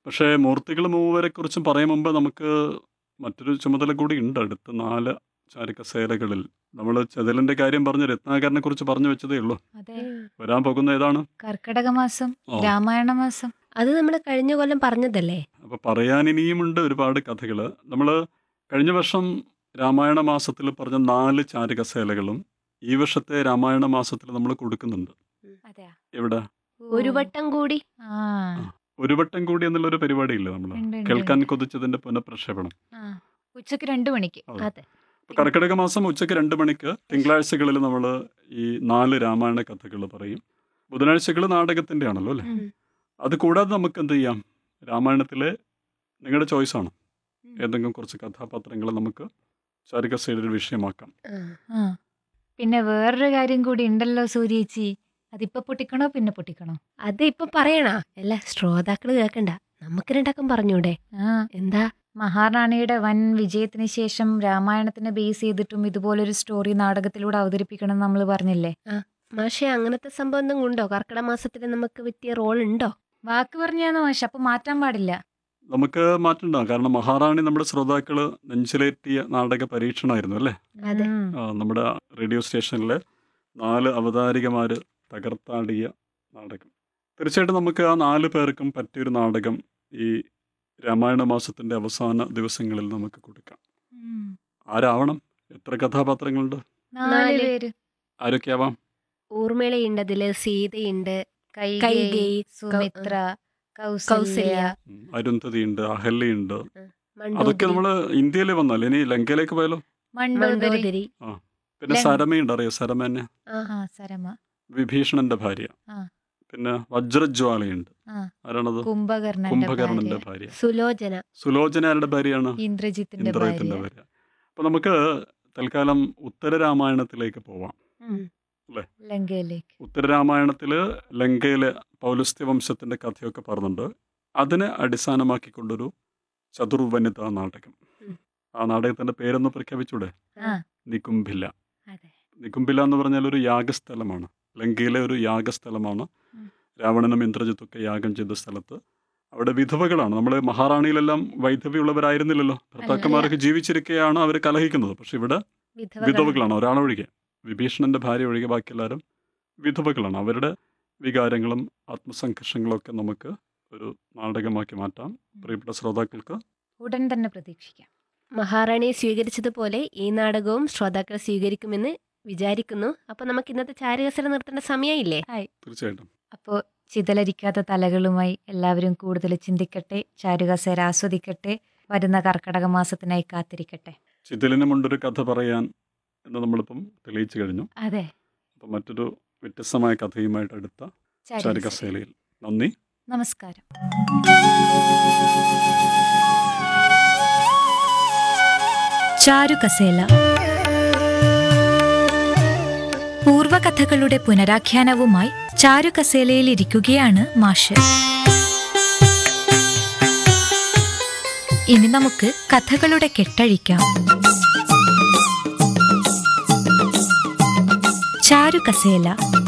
പക്ഷേ മൂർത്തികൾ മൂവരെ കുറിച്ചും പറയും മുമ്പ് നമുക്ക് മറ്റൊരു ചുമതല കൂടി ഉണ്ട് അടുത്ത നാല് ചാരിക്കസേലകളിൽ നമ്മൾ ചെതലിന്റെ കാര്യം പറഞ്ഞ് രത്നാകരനെ കുറിച്ച് പറഞ്ഞു വെച്ചതേ ഉള്ളൂ അതെ വരാൻ പോകുന്ന ഏതാണ് കർക്കിടക മാസം ഓ. രാമായണ മാസം അത് നമ്മൾ കഴിഞ്ഞ കൊല്ലം പറഞ്ഞതല്ലേ അപ്പൊ പറയാൻ ഇനിയുമുണ്ട് ഒരുപാട് കഥകൾ നമ്മൾ കഴിഞ്ഞ വർഷം രാമായണ മാസത്തിൽ പറഞ്ഞ നാല് ചാരികസേലകളും ഈ വർഷത്തെ രാമായണ മാസത്തിൽ നമ്മൾ കൊടുക്കുന്നുണ്ട് അതെയാ എവിടെ ഒരു വട്ടം കൂടി ആ ഒരു വട്ടം കൂടി എന്നുള്ളൊരു പരിപാടി ഇല്ല നമ്മൾ ഉണ്ട്, ഉണ്ട്, കേൾക്കാൻ ഉണ്ട്. കൊതിച്ചതിന്റെ പുനഃപ്രക്ഷേപണം ആ. ഉച്ചക്ക് രണ്ടു മണിക്ക് അതെ. അതെ അപ്പൊ കർക്കിടക മാസം ഉച്ചയ്ക്ക് രണ്ട് മണിക്ക് തിങ്കളാഴ്ചകളിൽ നമ്മൾ ഈ നാല് രാമായണ കഥകൾ പറയും ബുധനാഴ്ചകൾ നാടകത്തിന്റെ ആണല്ലോ അല്ലേ ഉം. അത് കൂടാതെ നമുക്ക് എന്ത് ചെയ്യാം രാമായണത്തിലെ നിങ്ങളുടെ ചോയ്സാണ് ഉം. ഏതെങ്കിലും കുറച്ച് കഥാപാത്രങ്ങൾ നമുക്ക് ചാരികസയുടെ വിഷയമാക്കാം ആ. ആ. പിന്നെ വേറൊരു കാര്യം കൂടി ഉണ്ടല്ലോ സൂര്യേച്ചി അതിപ്പോ പൊട്ടിക്കണോ പിന്നെ പൊട്ടിക്കണോ അത് ഇപ്പൊ പറയണ അല്ല ശ്രോതാക്കള് കേക്കണ്ട നമുക്ക് രണ്ടാക്കം പറഞ്ഞൂടെ ആ എന്താ മഹാറാണിയുടെ വൻ വിജയത്തിന് ശേഷം രാമായണത്തിനെ ബേസ് ചെയ്തിട്ടും ഇതുപോലൊരു സ്റ്റോറി നാടകത്തിലൂടെ അവതരിപ്പിക്കണം എന്ന് നമ്മൾ പറഞ്ഞില്ലേ മാഷെ അങ്ങനത്തെ സംഭവം എന്തെങ്കിലും ഉണ്ടോ കർക്കിടക മാസത്തിൽ നമുക്ക് പറ്റിയ റോൾ ഉണ്ടോ വാക്ക് പറഞ്ഞാന്ന് മാഷ അപ്പൊ മാറ്റാൻ പാടില്ല നമുക്ക് മാറ്റണ്ടാവും കാരണം മഹാറാണി നമ്മുടെ ശ്രോതാക്കള് നെഞ്ചിലേറ്റിയ നാടക പരീക്ഷണമായിരുന്നു അല്ലേ അതെ. ഉം. ആ, നമ്മുടെ റേഡിയോ സ്റ്റേഷനിലെ നാല് അവതാരികമാര് തകർത്താടിയ നാടകം തീർച്ചയായിട്ടും നമുക്ക് ആ നാല് പേർക്കും പറ്റിയൊരു നാടകം ഈ രാമായണ മാസത്തിന്റെ അവസാന ദിവസങ്ങളിൽ നമുക്ക് കൊടുക്കാം ഉം. ആരാവണം എത്ര കഥാപാത്രങ്ങളുണ്ട് നാല് നാല്. പേര് ആരൊക്കെയാവാം ഊർമിളയുണ്ട് അതില് സീതയുണ്ട് കൈകേയി കൈകേയി, സുമിത്ര കൗസല്യ കൗസല്യ. ഉം, അരുന്ധതിയുണ്ട് അഹല്യയുണ്ട് അതൊക്കെ മണ്ടോദരി, നമ്മൾ ഇന്ത്യയിൽ വന്നാൽ ഇനി ലങ്കയിലേക്ക് പോയാലോ മണ്ടോദരി മണ്ടോദരി പിന്നെ ലങ്ക. സരമയുണ്ട് അറിയോ സരമന്നെ ആ, ആ സരമ വിഭീഷണന്റെ ഭാര്യ ആ. പിന്നെ വജ്രജ്വാലയുണ്ട് ആ. ആരാണത് കുംഭകർണന്റെ കുംഭകർണന്റെ ഭാര്യ ഭാര്യ സുലോചന സുലോചന ആരുടെ ഭാര്യയാണ് ഇന്ദ്രജിത്തിന്റെ ഇന്ദ്രജിത്തിന്റെ ഭാര്യ ഭാര്യ അപ്പൊ നമുക്ക് തൽക്കാലം ഉത്തരരാമായണത്തിലേക്ക് പോവാം ഉം. അല്ലേ? ലങ്കയിലേക്ക് ഉത്തരരാമായണത്തില് ലങ്കയിലെ പൗലസ്ത്യ വംശത്തിന്റെ കഥയൊക്കെ പറഞ്ഞിട്ടുണ്ട് അതിനെ അടിസ്ഥാനമാക്കിക്കൊണ്ടൊരു ചതുർവനിതാ നാടകം ഉം. ആ നാടകത്തിന്റെ പേരൊന്ന് പ്രഖ്യാപിച്ചൂടെ ആ. നികുംഭില അതെ നികുംഭില എന്ന് പറഞ്ഞാൽ ഒരു യാഗസ്ഥലമാണ് ലങ്കയിലെ ഒരു യാഗസ്ഥലമാണ് ഉം. രാവണനും ഇന്ദ്രജിത്തൊക്കെ യാഗം ചെയ്ത സ്ഥലത്ത് അവിടെ വിധവകളാണ് നമ്മൾ മഹാറാണിയിലെല്ലാം വൈധവ്യമുള്ളവരായിരുന്നില്ലല്ലോ ഭർത്താക്കന്മാരൊക്കെ ജീവിച്ചിരിക്കെയാണ് അവർ കലഹിക്കുന്നത് പക്ഷെ ഇവിടെ വിധവകൾ വിധവകളാണ് ഒരാളൊഴികെ വിഭീഷണന്റെ ഭാര്യ ഒഴികെ ബാക്കി എല്ലാവരും വിധവകളാണ് അവരുടെ വികാരങ്ങളും ആത്മസംഘർഷങ്ങളും ഒക്കെ നമുക്ക് ഒരു നാടകമാക്കി മാറ്റാം പ്രിയപ്പെട്ട ശ്രോതാക്കൾക്ക് ഉടൻ തന്നെ പ്രതീക്ഷിക്കാം മഹാറാണിയെ സ്വീകരിച്ചതുപോലെ ഈ നാടകവും ശ്രോതാക്കൾ സ്വീകരിക്കുമെന്ന് വിചാരിക്കുന്നു അപ്പൊ നമുക്ക് ഇന്നത്തെ ചാരുകസര നിർത്തേണ്ട സമയമില്ലേ തീർച്ചയായിട്ടും അപ്പോൾ ചിതലരിക്കാത്ത തലകളുമായി എല്ലാവരും കൂടുതൽ ചിന്തിക്കട്ടെ ചാരുകസേര ആസ്വദിക്കട്ടെ വരുന്ന കർക്കടക മാസത്തിനായി കാത്തിരിക്കട്ടെ ചിതലിനുമുണ്ടൊരു കഥ പറയാൻ എന്ന് നമ്മളിപ്പം തെളിയിച്ചു കഴിഞ്ഞു അതെ അപ്പം മറ്റൊരു വ്യത്യസ്തമായ കഥയുമായിട്ട് അടുത്ത ചാരുകസേര. ചാരികസേലയിൽ നന്ദി നമസ്കാരം ചാരുകസേല പൂർവകഥകളുടെ പുനരാഖ്യാനവുമായി ചാരുകസേലയിൽ ഇരിക്കുകയാണ് മാഷ് ഇനി നമുക്ക് കഥകളുടെ കെട്ടഴിക്കാം ചാരുകസേല